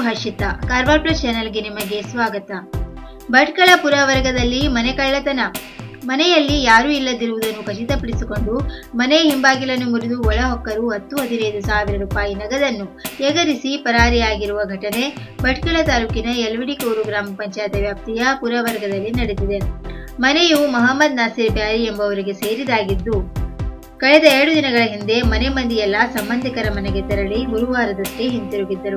Harshita Karwar plus ಚಾನೆಲ್ಗೆ ನಿಮಗೆ ಸ್ವಾಗತ ಭಟ್ಕಳ ಪುರ ವರ್ಗದಲ್ಲಿ ಮನೆ ಕಳ್ಳತನ ಮನೆಯಲ್ಲಿ ಯಾರೂ ಇಲ್ಲದಿರುವುದನ್ನು ಖಚಿತಪಡಿಸಿಕೊಂಡು ಮನೆ ಹಿಂಬಾಗಿಲನ್ನು ಮುರಿದು ಒಳಹೊಕ್ಕರು ಹತ್ತು ಹದಿನೈದು ಸಾವಿರ ರೂಪಾಯಿ ನಗದನ್ನು ಎಗರಿಸಿ ಪರಾರಿಯಾಗಿರುವ ಘಟನೆ ಭಟ್ಕಳ ತಾಲೂಕಿನ ಯಲವಿಡಿಕೋರು ಗ್ರಾಮ ಪಂಚಾಯತ್ ವ್ಯಾಪ್ತಿಯ ಪುರವರ್ಗದಲ್ಲಿ ನಡೆದಿದೆ ಮನೆಯು ಮಹಮ್ಮದ್ ನಾಸಿರ್ ಬ್ಯಾರಿ ಎಂಬುವರಿಗೆ ಸೇರಿದಾಗಿದ್ದು ಕಳೆದ ಎರಡು ದಿನಗಳ ಹಿಂದೆ ಮನೆ ಮಂದಿಯೆಲ್ಲ ಸಂಬಂಧಿಕರ ಮನೆಗೆ ತೆರಳಿ ಗುರುವಾರದಷ್ಟೇ ಹಿಂತಿರುಗಿದ್ದರು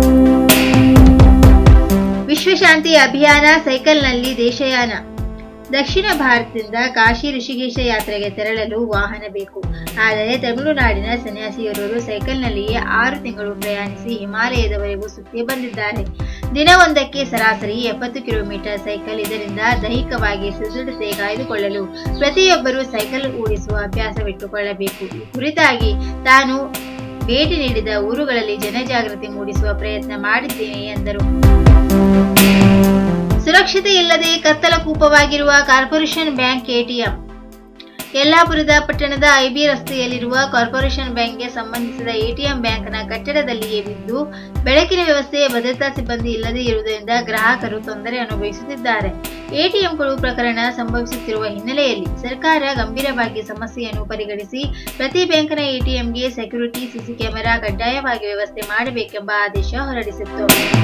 ವಿಶ್ವಶಾಂತಿ ಅಭಿಯಾನ ಸೈಕಲ್ನಲ್ಲಿ ದೇಶಯಾನ ದಕ್ಷಿಣ ಭಾರತದಿಂದ ಕಾಶಿ ಋಷಿಕೇಶ ಯಾತ್ರೆಗೆ ತೆರಳಲು ವಾಹನ ಬೇಕು ಆದರೆ ತಮಿಳುನಾಡಿನ ಸನ್ಯಾಸಿಯವರು ಸೈಕಲ್ನಲ್ಲಿಯೇ ಆರು ತಿಂಗಳು ಪ್ರಯಾಣಿಸಿ ಹಿಮಾಲಯದವರೆಗೂ ಸುತ್ತಿ ಬಂದಿದ್ದಾರೆ ದಿನವೊಂದಕ್ಕೆ ಸರಾಸರಿ ಎಪ್ಪತ್ತು ಕಿಲೋಮೀಟರ್ ಸೈಕಲ್ ಇದರಿಂದ ದೈಹಿಕವಾಗಿ ಸದೃಢತೆ ಕಾಯ್ದುಕೊಳ್ಳಲು ಪ್ರತಿಯೊಬ್ಬರೂ ಸೈಕಲ್ ಓಡಿಸುವ ಅಭ್ಯಾಸವಿಟ್ಟುಕೊಳ್ಳಬೇಕು ಈ ಕುರಿತಾಗಿ ತಾನು ಭೇಟಿ ನೀಡಿದ ಊರುಗಳಲ್ಲಿ ಜನಜಾಗೃತಿ ಮೂಡಿಸುವ ಪ್ರಯತ್ನ ಮಾಡಿದ್ದೇನೆ ಎಂದರು ಸುರಕ್ಷತೆ ಇಲ್ಲದೆ ಕತ್ತಲ ಕೂಪವಾಗಿರುವ ಕಾರ್ಪೊರೇಷನ್ ಬ್ಯಾಂಕ್ ಎಟಿಎಂ ಯಲ್ಲಾಪುರದ ಪಟ್ಟಣದ ಐಬಿ ರಸ್ತೆಯಲ್ಲಿರುವ ಕಾರ್ಪೊರೇಷನ್ ಬ್ಯಾಂಕ್ಗೆ ಸಂಬಂಧಿಸಿದ ಎಟಿಎಂ ಬ್ಯಾಂಕ್ನ ಕಟ್ಟಡದಲ್ಲಿಯೇ ಬಿದ್ದು ಬೆಳಕಿನ ವ್ಯವಸ್ಥೆ ಭದ್ರತಾ ಸಿಬ್ಬಂದಿ ಇಲ್ಲದೆ ಇರುವುದರಿಂದ ಗ್ರಾಹಕರು ತೊಂದರೆ ಅನುಭವಿಸುತ್ತಿದ್ದಾರೆ ಎಟಿಎಂಗಳು ಪ್ರಕರಣ ಸಂಭವಿಸುತ್ತಿರುವ ಹಿನ್ನೆಲೆಯಲ್ಲಿ ಸರ್ಕಾರ ಗಂಭೀರವಾಗಿ ಸಮಸ್ಯೆಯನ್ನು ಪರಿಗಣಿಸಿ ಪ್ರತಿ ಬ್ಯಾಂಕ್ನ ಎಟಿಎಂಗೆ ಸೆಕ್ಯೂರಿಟಿ ಸಿಸಿ ಕ್ಯಾಮೆರಾ ಕಡ್ಡಾಯವಾಗಿ ವ್ಯವಸ್ಥೆ ಮಾಡಬೇಕೆಂಬ ಆದೇಶ ಹೊರಡಿಸಿತ್ತು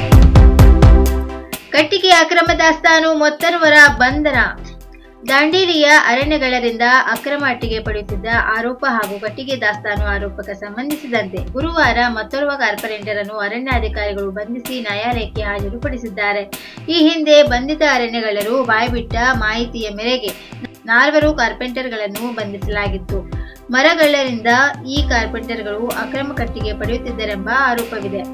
ಕಟ್ಟಿಗೆ ಅಕ್ರಮ ದಾಸ್ತಾನು ಮೊತ್ತರ್ವರ ಬಂಧನ ದಾಂಡೇಲಿಯ ಅರಣ್ಯಗಳರಿಂದ ಅಕ್ರಮ ಅಟ್ಟಿಗೆ ಪಡೆಯುತ್ತಿದ್ದ ಆರೋಪ ಹಾಗೂ ಕಟ್ಟಿಗೆ ದಾಸ್ತಾನು ಆರೋಪಕ್ಕೆ ಸಂಬಂಧಿಸಿದಂತೆ ಗುರುವಾರ ಮತ್ತೋರ್ವ ಕಾರ್ಪೊರೇಟರ್ ಅನ್ನು ಅರಣ್ಯಾಧಿಕಾರಿಗಳು ಬಂಧಿಸಿ ನ್ಯಾಯಾಲಯಕ್ಕೆ ಹಾಜರುಪಡಿಸಿದ್ದಾರೆ ಈ ಹಿಂದೆ ಬಂಧಿತ ಅರಣ್ಯಗಳರು ಬಾಯ್ಬಿಟ್ಟ ಮಾಹಿತಿಯ ಮೇರೆಗೆ ನಾಲ್ವರು ಕಾರ್ಪೆಂಟರ್ಗಳನ್ನು ಬಂಧಿಸಲಾಗಿತ್ತು ಮರಗಳ್ಳರಿಂದ ಈ ಕಾರ್ಪೆಂಟರ್ಗಳು ಅಕ್ರಮ ಕಟ್ಟಿಗೆ ಪಡೆಯುತ್ತಿದ್ದರೆಂಬ ಆರೋಪವಿದೆ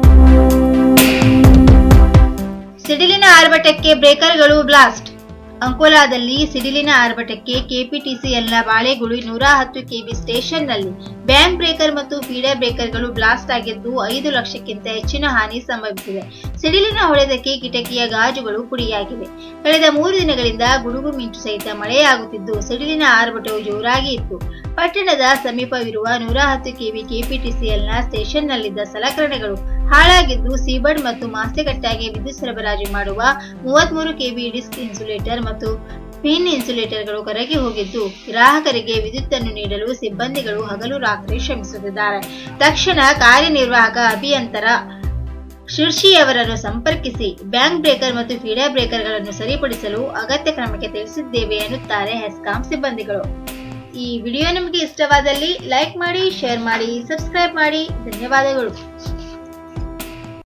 ಸಿಡಿಲಿನ ಆರ್ಭಟಕ್ಕೆ ಬ್ರೇಕರ್ಗಳು ಬ್ಲಾಸ್ಟ್ ಅಂಕೋಲಾದಲ್ಲಿ ಸಿಡಿಲಿನ ಆರ್ಭಟಕ್ಕೆ ಕೆಪಿಟಿಸಿಎಲ್ನ ಬಾಳೆಗುಳಿ ನೂರ ಹತ್ತು ಕೆವಿ ಸ್ಟೇಷನ್ನಲ್ಲಿ ಬ್ಯಾಂಕ್ ಬ್ರೇಕರ್ ಮತ್ತು ಫೀಡರ್ ಬ್ರೇಕರ್ಗಳು ಬ್ಲಾಸ್ಟ್ ಆಗಿದ್ದು ಐದು ಲಕ್ಷಕ್ಕಿಂತ ಹೆಚ್ಚಿನ ಹಾನಿ ಸಂಭವಿಸಿದೆ ಸಿಡಿಲಿನ ಹೊಡೆದಕ್ಕೆ ಕಿಟಕಿಯ ಗಾಜುಗಳು ಪುಡಿಯಾಗಿವೆ ಕಳೆದ ಮೂರು ದಿನಗಳಿಂದ ಗುಡುಗು ಮಿಂಚು ಸಹಿತ ಮಳೆಯಾಗುತ್ತಿದ್ದು ಸಿಡಿಲಿನ ಆರ್ಭಟವು ಜೋರಾಗಿ ಇತ್ತು ಪಟ್ಟಣದ ಸಮೀಪವಿರುವ ನೂರ ಹತ್ತು ಕೆವಿ ಕೆಪಿಟಿಸಿಎಲ್ನ ಸ್ಟೇಷನ್ನಲ್ಲಿದ್ದ ಸಲಕರಣೆಗಳು ಹಾಳಾಗಿದ್ದು ಸೀಬರ್ಡ್ ಮತ್ತು ಮಾಸ್ತೆಗಟ್ಟಾಗಿ ವಿದ್ಯುತ್ ಸರಬರಾಜು ಮಾಡುವ ಮೂವತ್ಮೂರು ಕೆವಿ ಡಿಸ್ಕ್ ಇನ್ಸುಲೇಟರ್ ಮತ್ತು ಪಿನ್ ಇನ್ಸುಲೇಟರ್ಗಳು ಕರಗಿ ಹೋಗಿದ್ದು ಗ್ರಾಹಕರಿಗೆ ವಿದ್ಯುತ್ ಅನ್ನು ನೀಡಲು ಸಿಬ್ಬಂದಿಗಳು ಹಗಲು ರಾತ್ರಿ ಶ್ರಮಿಸುತ್ತಿದ್ದಾರೆ ತಕ್ಷಣ ಕಾರ್ಯನಿರ್ವಾಹಕ ಅಭಿಯಂತರ ಶಿರ್ಷಿಯವರನ್ನು ಸಂಪರ್ಕಿಸಿ ಬ್ಯಾಂಕ್ ಬ್ರೇಕರ್ ಮತ್ತು ಫೀಡರ್ ಬ್ರೇಕರ್ಗಳನ್ನು ಸರಿಪಡಿಸಲು ಅಗತ್ಯ ಕ್ರಮಕ್ಕೆ ತಿಳಿಸಿದ್ದೇವೆ ಎನ್ನುತ್ತಾರೆ ಹೆಸ್ಕಾಂ ಸಿಬ್ಬಂದಿಗಳು ಈ ವಿಡಿಯೋ ನಿಮಗೆ ಇಷ್ಟವಾದಲ್ಲಿ ಲೈಕ್ ಮಾಡಿ ಶೇರ್ ಮಾಡಿ ಸಬ್ಸ್ಕ್ರೈಬ್ ಮಾಡಿ ಧನ್ಯವಾದಗಳು